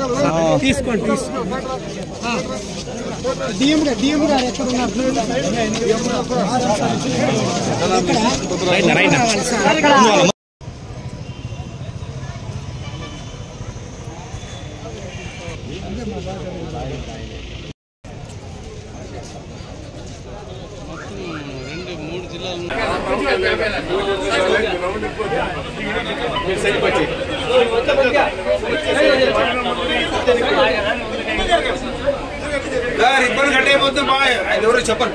తీసుకోండి తీసుకోండి డిఎం గారు డిఎం గారు ఎక్కడ ఉన్నారు ఇబ్బంది కట్టేయబోతుంది బా ఎవరు చెప్పండి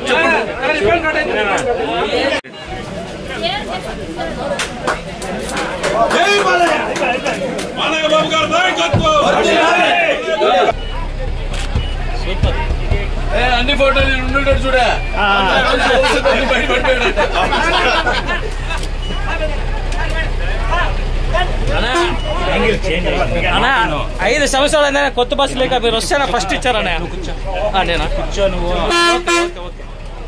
అన్ని ఫోటోలు ఉండేటట్టు చూడ అన్నా ఐదు సంవత్సరాలు అయినా కొత్త బస్సు లేక మీరు వస్తేనా ఫస్ట్ ఇచ్చారన్నా ఆ, నేనా కూర్చో నువ్వు ఓకే ఓకే ఓకే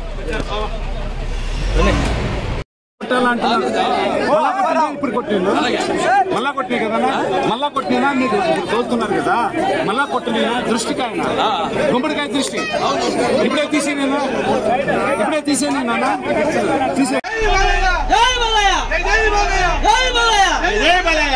ఇప్పుడు కొట్టిండు మళ్ళా కొట్టినా కదా మళ్ళా కొట్టినా మీకు తోలుతున్నారు కదా మళ్ళా కొట్టిన దృష్టికి ఆయన గుమ్మడికాయ దృష్టి ఇప్పుడే తీసేనా ఇప్పుడే తీసేనా నాన్న తీసే జై మల్లయ్య జై మల్లయ్య జై మల్లయ్య